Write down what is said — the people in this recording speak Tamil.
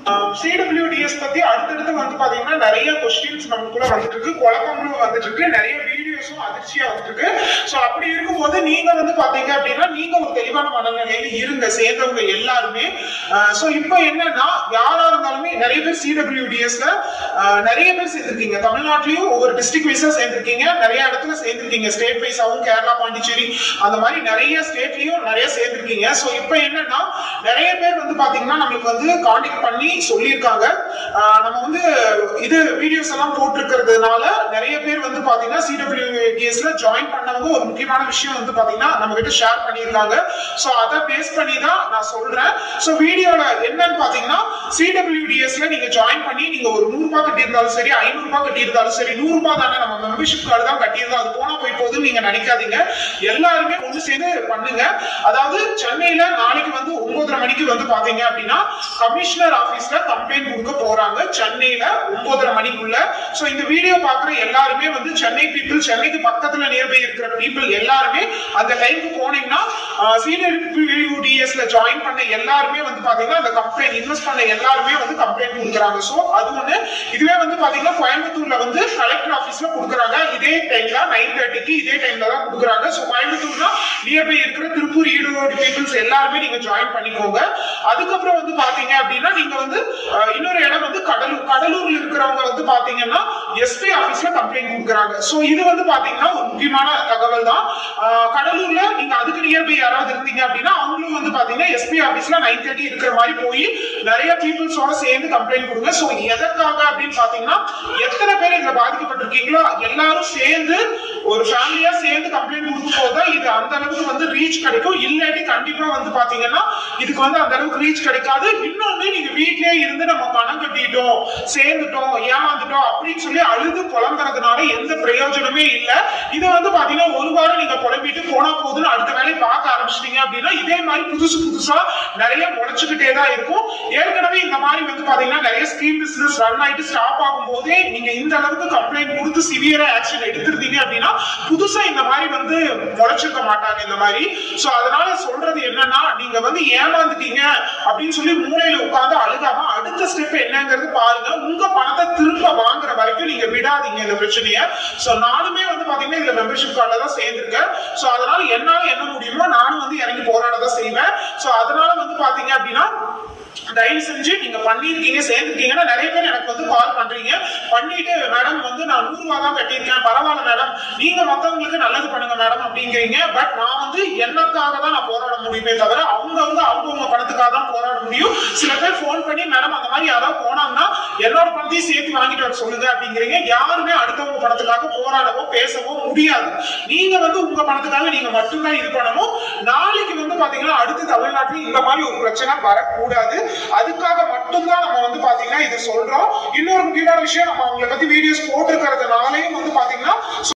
சிடபிள்யூடிஎஸ் பத்தி அடுத்தடுத்து வந்து பாத்தீங்கன்னா நிறைய கொஸ்டின்ஸ் நமக்குள்ள வந்துட்டு இருக்கு குழப்பங்களும் வந்துட்டு இருக்கு நிறைய வீடியோஸும் அதிர்ச்சியா வந்துட்டு இருக்கு சோ அப்படி இருக்கும்போது நீங்க வந்து பாத்தீங்க அப்படின்னா நீங்க ஒரு தெளிவான மனநிலையில இருங்க சேர்ந்தவங்க எல்லாருமே சோ இப்போ என்னன்னா யாரா இருந்தாலுமே நிறைய பேர் சிடபிள்யூடிஎஸ்ல நிறைய பேர் சேர்ந்திருக்கீங்க தமிழ்நாட்டிலயும் ஒவ்வொரு டிஸ்ட்ரிக்ட் வைஸா சேர்ந்திருக்கீங்க நிறைய இடத்துல சேர்ந்திருக்கீங்க ஸ்டேட் வைஸாவும் கேரளா பாண்டிச்சேரி அந்த மாதிரி நிறைய ஸ்டேட்லயும் நிறைய சேர்ந்திருக்கீங்க சோ இப்போ என்னன்னா நிறைய பேர் வந்து பாத்தீங்கன்னா நம்மளுக்கு வந்து காண்டாக்ட் பண்ணி சொல்லியிருக்காங்க ஆஹ் நம்ம வந்து இது வீடியோஸ் எல்லாம் போட்டிருக்கிறதுனால நிறைய பேர் வந்து பாத்தீங்கன்னா சிடபிள்யூடிஎஸ்ல ஜாயின் பண்ணவங்க ஒரு முக்கியமான விஷயம் வந்து பாத்தீங்கன்னா நம்ம கிட்ட ஷேர் பண்ணியிருக்காங்க சோ அதை பேஸ் பண்ணி தான் நான் சொல்றேன் சோ வீடியோல என்னன்னு பாத்தீங்கன்னா சிடபிள்யூடிஎஸ்ல நீங்க ஜாயின் பண்ணி நீங்க ஒரு நூறு ரூபாய் கட்டியிருந்தாலும் சரி ஐநூறு ரூபாய் கட்டியிருந்தாலும் சரி நூறு ரூபாய் தானே நம்ம மெம்பர்ஷிப் கார்டு தான் கட்டியிருந்தோம் அது போனா போய் போகுதுன்னு நீங்க நினைக்காதீங்க எல்லாருமே ஒன்று சேர்ந்து பண்ணுங்க அதாவது சென்னையில நாளைக்கு வந்து ஒன்பதரை மணிக்கு வந்து பாத்தீங்க அப்படின்னா கமிஷனர் ஆபீஸ்ல கம்ப்ளைண்ட் கொடுக்க போறாங்க சென்னையில ஒன்பதரை மணிக்குள்ள சோ இந்த வீடியோ பாக்குற எல்லாருமே வந்து சென்னை பீப்புள் சென்னைக்கு பக்கத்துல நியர்பை இருக்கிற பீப்புள் எல்லாருமே அந்த டைமுக்கு போனீங்கன்னா சீனியர் யூடிஎஸ்ல ஜாயின் பண்ண எல்லாருமே வந்து பாத்தீங்கன்னா அந்த கம்ப்ளைண்ட் இன்வெஸ்ட் பண்ண எல்லாருமே வந்து கம்ப்ளைண்ட் கொடுக்குறாங்க சோ அது ஒண்ணு இதுவே வந்து பாத்தீங்கன்னா கோயம்புத்தூர்ல வந்து கலெக்டர் ஆபீஸ்ல கொடுக்குறாங்க இதே டைம்ல நைன் தேர்ட்டிக்கு இதே டைம்ல தான் கொடுக்குறாங்க சோ கோயம்புத்தூர்னா நியர்பை இருக்கிற திருப்பூர் ஈரோடு பீப்புள்ஸ் எல்லாருமே நீங்க ஜாயின் பண்ணிக்கோங்க அதுக்கப்புறம் வந்து பாத்தீங்க அப்படின்னா நீங்க வந்து அஹ், இன்னொரு இடம் வந்து கடலூர் கடலூர்ல இருக்கிறவங்க வந்து பாத்தீங்கன்னா எஸ்பி ஆபீஸ்ல கம்ப்ளைண்ட் கொடுக்குறாங்க சோ இது வந்து பாத்தீங்கன்னா ஒரு முக்கியமான தகவல் தான் அஹ், கடலூர்ல நீங்க அதுக்கு நியர்பை யாராவது இருந்தீங்க அப்படின்னா அவங்களும் வந்து பாத்தீங்கன்னா எஸ்பி ஆபீஸ்ல நைன் தேர்ட்டி இருக்கிற மாதிரி போய் நிறைய பீப்புள்ஸோட சேர்ந்து கம்ப்ளைண்ட் கொடுங்க சோ எதற்காக அப்படின்னு பாத்தீங்கன்னா எத்தனை பேர் இதுல பாதிக்கப்பட்டிருக்கீங்களோ எல்லாரும் சேர்ந்து ஒரு ஃபேமிலியா சேர்ந்து கம்ப்ளைண்ட் கொடுக்கும் போதுதான் இது அந்த அளவுக்கு வந்து ரீச் கிடைக்கும் இல்லாட்டி கண்டிப்பா வந்து பாத்தீங்கன்னா இதுக்கு வந்து அந்த அளவுக்கு ரீச் கிடைக்காது இன்னொன்னு நீங்க வீட்லயே இருந்து நம்ம பணம் கட்டிட்டோம் சேர்ந்துட்டோம் ஏமாந்துட்டோம் அப்படின்னு சொல்லி அழுது புலம்புறதுனால எந்த பிரயோஜனமே இல்ல இது வந்து பாத்தீங்கன்னா ஒரு வாரம் நீங்க புலம்பிட்டு போனா போதுன்னு அடுத்த வேலையை பார்க்க ஆரம்பிச்சிட்டீங்க அப்படின்னா இதே மாதிரி புதுசு புதுசா நிறைய முளைச்சுக்கிட்டே தான் இருக்கும் ஏற்கனவே இந்த மாதிரி வந்து பாத்தீங்கன்னா நிறைய ஸ்கீம் பிசினஸ் ரன் ஆயிட்டு ஸ்டாப் ஆகும் போதே நீங்க இந்த அளவுக்கு கம்ப்ளைண்ட் கொடுத்து சிவியரா ஆக்ஷன் எடுத்திருந்தீங்க அப்படின்னா புதுசா இந்த மாதிரி வந்து முளைச்சிருக்க மாட்டாங்க இந்த மாதிரி சோ அதனால சொல்றது என்னன்னா நீங்க வந்து ஏமாந்துட்டீங்க அப்படின்னு சொல்லி மூலையில உட்கார்ந்து அழுகாம அடுத்த ஸ்டெப் என்னங்கிறது பாருங்க உங்க பணத்தை திரும்ப வாங்குற வரைக்கும் நீங்க விடாதீங்க இந்த பிரச்சனைய சோ நானுமே வந்து பாத்தீங்கன்னா இதுல மெம்பர்ஷிப் கார்டுல தான் சேர்ந்திருக்கேன் சோ அதனால என்னால என்ன முடியுமோ நானும் வந்து இறங்கி போராட தான் செய்வேன் சோ அதனால வந்து பாத்தீங்க அப்படின்னா தயவு செஞ்சு நீங்க பண்ணிருக்கீங்க சேர்ந்துருக்கீங்கன்னா நிறைய பேர் எனக்கு வந்து கால் பண்றீங்க பண்ணிட்டு மேடம் வந்து நான் நூறு ரூபா தான் கட்டியிருக்கேன் பரவாயில்ல மேடம் நீங்க மத்தவங்களுக்கு நல்லது பண்ணுங்க மேடம் அப்படிங்கிறீங்க பட் நான் வந்து எனக்காக தான் நான் போராட முடியுமே தவிர அவங்க வந்து அவங்கவுங்க பணத்துக்காக தான் போராட முடியும் சில பேர் ஃபோன் பண்ணி மேடம் அந்த மாதிரி யாராவது போனாங்கன்னா என்னோட பணத்தையும் சேர்த்து வாங்கிட்டு வர சொல்லுங்க அப்படிங்கிறீங்க யாருமே அடுத்தவங்க பணத்துக்காக போராடவோ பேசவோ முடியாது நீங்க வந்து உங்க பணத்துக்காக நீங்க மட்டும்தான் இது பண்ணணும் நாளைக்கு வந்து பாத்தீங்கன்னா அடுத்து தமிழ்நாட்டில் இந்த மாதிரி ஒரு பிரச்சனை வரக்கூடாது அதுக்காக மட்டும்தான் நம்ம வந்து பாத்தீங்கன்னா இதை சொல்றோம் இன்னொரு முக்கியமான விஷயம் நம்ம அவங்களை பத்தி வீடியோஸ் போட்டிருக்கிறதுனாலையும் வந்து பாத்தீங்கன்னா